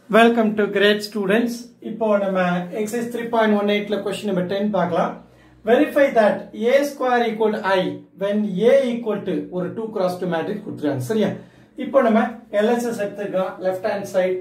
welcome to great students இப்போ நம்ம exercise three point one எயிட்ல கொஸ்டின் நம்பர் டென் பார்க்கலாம் verify that A square equal I when A equal to ஒரு two cross two matrix கொடுத்துருக்காங்க சரியா இப்போ நம்ம எல்எஸ்எஸ் எடுத்துக்கலாம் left hand side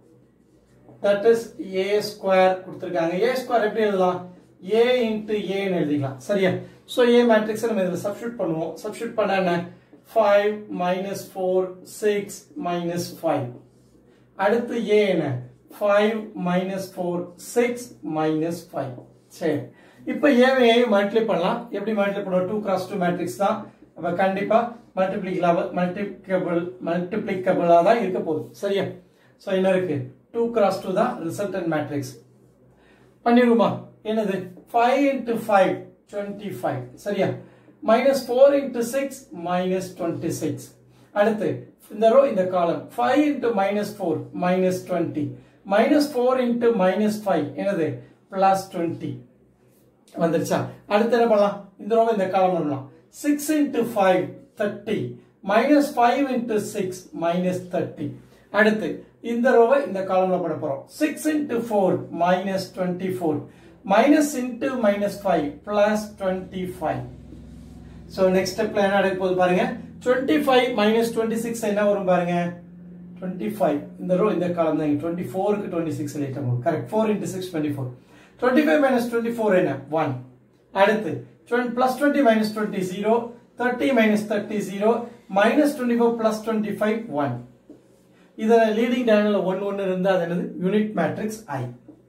that is A square கொடுத்துருக்காங்க ஏ ஸ்கொயர் எப்படி எழுதலாம் ஏ இன்ட்டு ஏன்னு எழுதிக்கலாம் சரியா ஸோ ஏ மேட்ரிக்ஸ் நம்ம இதில் சப்ஸ்டியூட் பண்ணுவோம் சப்ஸ்டியூட் பண்ண என்ன five minus four six minus five அடுத்து ஏ என்ன five minus four six minus five சரி இப்போ ஏவை ஏ மல்டிப்ளை பண்ணலாம் எப்படி மல்டிப்ளை பண்ணுவோம் டூ கிராஸ் டூ மேட்ரிக்ஸ் தான் அப்போ கண்டிப்பா மல்டிப்ளிகபிள் மல்டிபிகபிள் மல்டிப்ளிகபிளாக தான் இருக்க போகுது சரியா ஸோ என்ன இருக்கு டூ கிராஸ் டூ தான் ரிசல்டன்ட் மேட்ரிக்ஸ் பண்ணிடுமா என்னது five into five twenty five சரியா minus four into six minus twenty six அடுத்து இந்த ரோ இந்த column five into minus four minus twenty minus four into minus five என்னது பிளஸ் டுவெண்ட்டி வந்துருச்சா அடுத்து என்ன பண்ணலாம் இந்த ரோ இந்த காலம் பண்ணலாம் six into five thirty minus five into six minus thirty அடுத்து இந்த ரோவை இந்த காலம்ல பண்ண போறோம் six into four minus twenty four minus into minus five plus twenty five so next ஸ்டெப்ல என்ன நடக்க போகுது பாருங்க twenty five minus twenty six என்ன வரும் பாருங்க டுவெண்ட்டி ஃபைவ் இந்த ரோ இந்த காலம் தான் டுவெண்ட்டி ஃபோருக்கு twenty six later correct four into six twenty four twenty five minus twenty four என்ன ஒன் அடுத்து plus twenty minus twenty zero thirty minus thirty zero minus twenty four plus twenty five one இதில் leading diagonal one ஒன்று இருந்தால் அது என்னது unit matrix I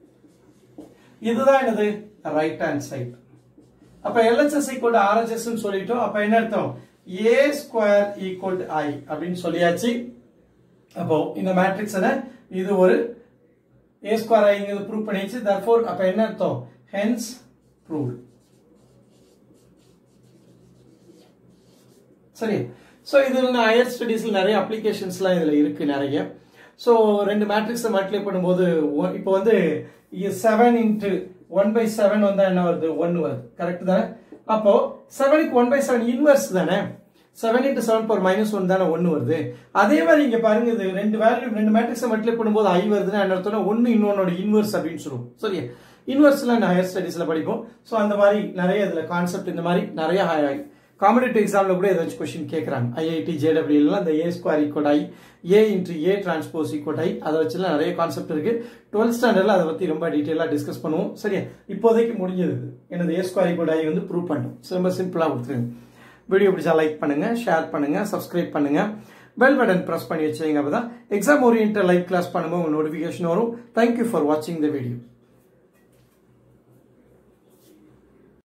இதுதான் என்னது right hand side அப்ப எல்ஹெச்எஸ் ஈக்குவல் டு ஆர்ஹெச்எஸ் சொல்லிட்டோம் அப்ப என்ன அர்த்தம் A square equal to I அப்படின்னு சொல்லியாச்சு அப்போ இந்த மேட்ரிக்ஸ் இது ஒரு ஏ ஸ்கொயர் ஐங்கிறது ப்ரூவ் பண்ணிச்சு தர்ஃபோர் அப்ப என்ன அர்த்தம் ஹென்ஸ் ப்ரூவ் சரி ஸோ இது ஹையர் ஸ்டடீஸ்ல நிறைய அப்ளிகேஷன்ஸ்லாம் இதுல இருக்கு நிறைய ஸோ ரெண்டு மேட்ரிக்ஸை மல்டிப்ளை பண்ணும்போது இப்போ வந்து seven into one by seven வந்தா என்ன வருது ஒன் வருது கரெக்ட் தானே அப்போ செவனுக்கு ஒன் பை செவன் இன்வெர்ஸ் தானே seven into seven power minus one தானே ஒன்று வருது அதே மாதிரி இங்க பாருங்க இது ரெண்டு வேல்யூ ரெண்டு மேட்ரிக்ஸை மல்டிப்ளை பண்ணும்போது ஐ வருதுன்னா என்ன அர்த்தம் ஒன்று இன்னொன்னோட இன்வெர்ஸ் அப்படின்னு சொல்லுவோம் சரியா இன்வெர்ஸ்ல நான் ஹையர் ஸ்டடீஸ்ல படிப்போம் ஸோ அந்த மாதிரி நிறைய இதுல கான்செப்ட் இந்த மாதிரி நிறைய காம்படிட்டிவ் எக்ஸாம்ல கூட ஏதாச்சும் கொஸ்டின் கேட்கறாங்க ஐஐடி ஜேடபிள்யூலாம் இந்த A square equal I A into A transpose equal I அதை வச்சுலாம் நிறைய கான்செப்ட் இருக்கு டுவெல்த் ஸ்டாண்டர்ட்ல அதை பத்தி ரொம்ப டீட்டெயிலாக டிஸ்கஸ் பண்ணுவோம் சரியா இப்போதைக்கு முடிஞ்சது எனது ஏ ஸ்கொயர் ஈக்குவல் ஐ வந்து ப்ரூவ் பண்ணும் ரொம்ப சிம்பிளா கொடுத்துருங்க வீடியோ பிடிச்சா லைக் பண்ணுங்க ஷேர் பண்ணுங்க சப்ஸ்கிரைப் பண்ணுங்க பெல் பட்டன் ப்ரெஸ் பண்ணி வச்சுங்க அப்பதான் எக்ஸாம் ஓரியன்ட் லைவ் கிளாஸ் பண்ணும்போது உங்க நோட்டிஃபிகேஷன் வரும் தேங்க்யூ ஃபார் வாட்சிங் த வீடியோ